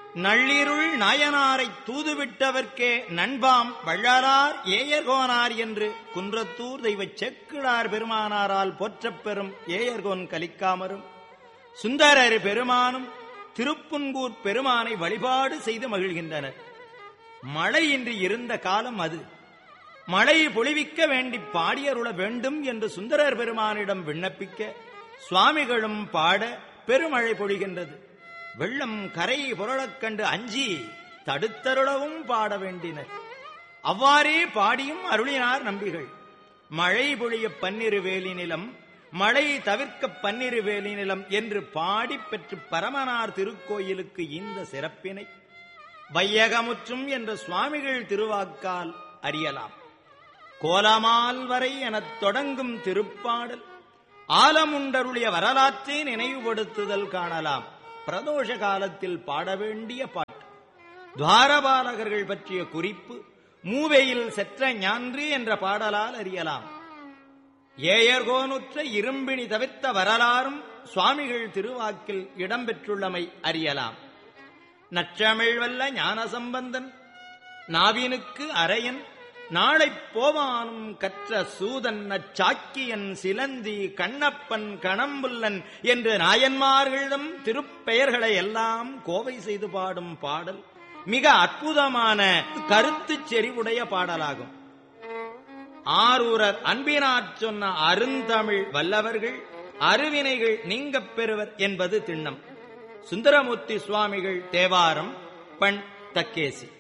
நள்ளிருள் நாயனாரை தூதுவிட்டவர்க்கே நண்பாம் வள்ளலார் ஏயர்கோனார் என்று குன்றத்தூர் தெய்வச் செக்கிழார் பெருமானாரால் போற்றப் பெறும் ஏயர்கோன் கலிக்காமரும் சுந்தரர் பெருமானும் திருப்புன்கூர் பெருமானை வழிபாடு செய்து மகிழ்கின்றனர் மழையின்றி இருந்த காலம் அது மழை பொழிவிக்க வேண்டி பாடியருள வேண்டும் என்று சுந்தரர் பெருமானிடம் விண்ணப்பிக்க சுவாமிகளும் பாட பெருமழை பொழிகின்றது வெள்ளம் கரை புரளக் கண்டு அஞ்சி தடுத்தருளவும் பாட வேண்டினர் அவ்வாறே பாடியும் அருளினார் நம்பிகள் மழை பொழிய பன்னிரு வேலி நிலம் மழை தவிர்க்க பன்னிரு வேலி நிலம் என்று பாடி பெற்று பரமனார் திருக்கோயிலுக்கு இந்த சிறப்பினை வையகமுற்றும் என்ற சுவாமிகள் திருவாக்கால் அறியலாம் கோலமால் வரை எனத் தொடங்கும் திருப்பாடல் ஆலமுண்டருடைய வரலாற்றை நினைவுபடுத்துதல் காணலாம் பிரதோஷ காலத்தில் பாட வேண்டிய பாட்டு துவாரபாலகர்கள் பற்றிய குறிப்பு மூவையில் செற்ற ஞான்று என்ற பாடலால் அறியலாம் ஏயர்கோனுற்ற இரும்பிணி தவிர்த்த வரலாறும் சுவாமிகள் திருவாக்கில் இடம்பெற்றுள்ளமை அறியலாம் நற்றமிழ் வல்ல ஞானசம்பந்தன் நாவினுக்கு அரையன் நாளைப் போவானும் கற்ற சூதன் நச்சாக்கியன் சிலந்தி கண்ணப்பன் கணம்புல்லன் என்று நாயன்மார்களிடம் திருப்பெயர்களை எல்லாம் கோவை செய்து பாடும் பாடல் மிக அற்புதமான கருத்துச் செறிவுடைய பாடலாகும் ஆரூரர் அன்பினாற் சொன்ன அருந்தமிழ் வல்லவர்கள் அருவினைகள் நீங்கப் பெறுவர் என்பது திண்ணம் சுந்தரமூர்த்தி சுவாமிகள் தேவாரம் பண் தக்கேசி